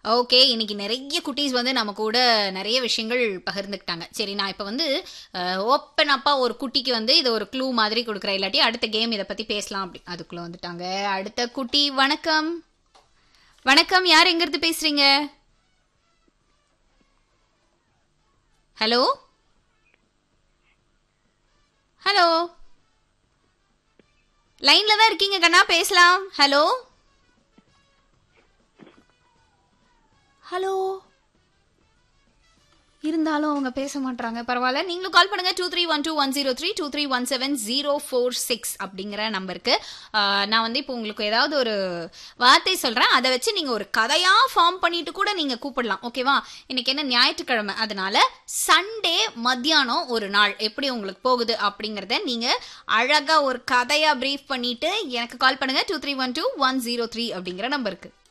okay இன்னைக்கு நிறைய குட்டீஸ் வந்து நம்ம கூட நிறைய விஷயங்கள் பகிர்ந்துக்கிட்டாங்க சரி நான் இப்போ வந்து ஓப்பன் அப்பா ஒரு குட்டிக்கு வந்து இது ஒரு க்ளூ மாதிரி கொடுக்குறேன் இல்லாட்டி அடுத்த கேம் இதை பற்றி பேசலாம் அப்படி அதுக்குள்ளே வந்துட்டாங்க அடுத்த குட்டி வணக்கம் வணக்கம் யார் எங்கிருந்து பேசுறீங்க ஹலோ ஹலோ லைன்ல தான் இருக்கீங்க கண்ணா பேசலாம் ஹலோ ஹலோ இருந்தாலும் அவங்க பேச மாட்டாங்க பரவாயில்ல நீங்களும் கால் பண்ணுங்க two three one two one zero three two three one seven zero four six அப்படிங்கிற நம்பருக்கு ஆஹ், நான் வந்து இப்போ உங்களுக்கு ஏதாவது ஒரு வார்த்தை சொல்றேன் அதை வச்சு நீங்க ஒரு கதையா ஃபார்ம் பண்ணிட்டு கூட நீங்க கூப்பிடலாம் ஓகேவா இன்னைக்கு என்ன ஞாயிற்றுக்கிழமை அதனால சண்டே மத்தியானம் ஒரு நாள் எப்படி உங்களுக்கு போகுது அப்படிங்கறத நீங்க அழகா ஒரு கதையா பிரீஃப் பண்ணிட்டு எனக்கு கால் பண்ணுங்க two three one two one zero three அப்படிங்கிற நம்பருக்கு